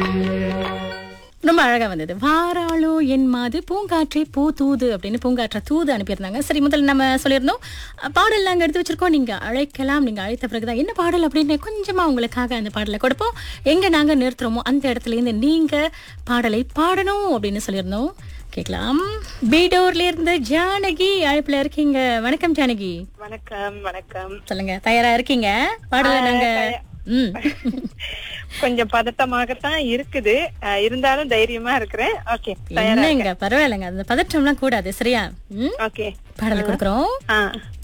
ரொம்ப அழகா வந்தது வாராளோ என் மாது பூங்காற்றே பூ தூது அப்படின்னு பூங்காற்ற தூது அனுப்பியிருந்தாங்க சரி முதல்ல நம்ம சொல்லியிருந்தோம் அஹ், பாடல் நாங்கள் எடுத்து வச்சிருக்கோம் நீங்க அழைக்கலாம் நீங்க அழைத்த பிறகுதான் என்ன பாடல் அப்படின்னு கொஞ்சமா உங்களுக்காக அந்த பாடலை கொடுப்போம் எங்க நாங்க நிறுத்துறோமோ அந்த இடத்துல இருந்து நீங்க பாடலை பாடணும் அப்படின்னு சொல்லியிருந்தோம் கேட்கலாம் பீடோர்ல இருந்து ஜானகி அழைப்புல இருக்கீங்க வணக்கம் ஜானகி வணக்கம் வணக்கம் சொல்லுங்க தயாரா இருக்கீங்க பாடலை நாங்க ம் கொஞ்சம் பதட்டமாகத்தான் இருக்குது அஹ், இருந்தாலும் தைரியமா இருக்கிறேன் ஓகே என்னங்க பரவாயில்லைங்க அந்த பதற்றம்லாம் கூடாது சரியா ம் ஓகே பாடலை கொடுக்குறோம் ஆ